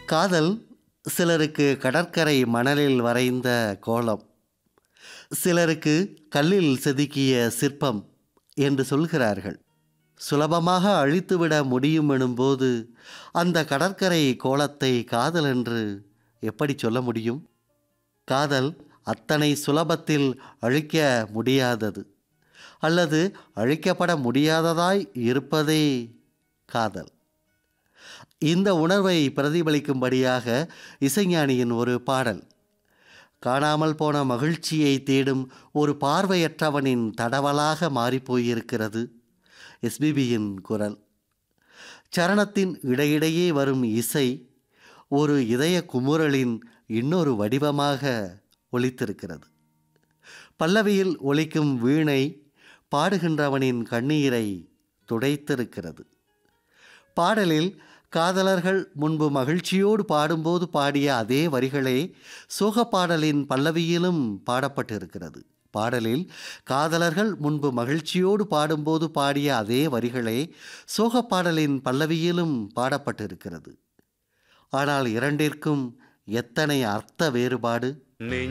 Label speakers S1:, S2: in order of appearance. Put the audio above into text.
S1: காதல் சிலருக்கு கடற்கரை மணலில் வரைந்த கோலம் சிலருக்கு கல்லில் செதுக்கிய சிற்பம் என்று சொல்கிறார்கள் சுலபமாக அழித்துவிட முடியும் எனும்போது அந்த கடற்கரை கோலத்தை காதல் என்று எப்படி சொல்ல முடியும் காதல் அத்தனை சுலபத்தில் அழிக்க முடியாதது அல்லது அழிக்கப்பட முடியாததாய் இருப்பதே காதல் இந்த உணர்வை பிரதிபலிக்கும்படியாக இசைஞானியின் ஒரு பாடல் காணாமல் போன மகிழ்ச்சியை தேடும் ஒரு பார்வையற்றவனின் தடவலாக மாறிப்போயிருக்கிறது எஸ்பிபியின் குரல் சரணத்தின் இடையிடையே வரும் இசை ஒரு இதய குமுறலின் இன்னொரு வடிவமாக ஒலித்திருக்கிறது பல்லவியில் ஒலிக்கும் வீணை பாடுகின்றவனின் கண்ணீரை துடைத்திருக்கிறது பாடலில் காதலர்கள் முன்பு மகிழ்ச்சியோடு பாடும்போது பாடிய அதே வரிகளே சோக பாடலின் பல்லவியிலும் பாடப்பட்டிருக்கிறது பாடலில் காதலர்கள் முன்பு மகிழ்ச்சியோடு பாடும்போது பாடிய அதே வரிகளே சோக பாடலின் பல்லவியிலும் பாடப்பட்டிருக்கிறது ஆனால் இரண்டிற்கும் எத்தனை அர்த்த வேறுபாடு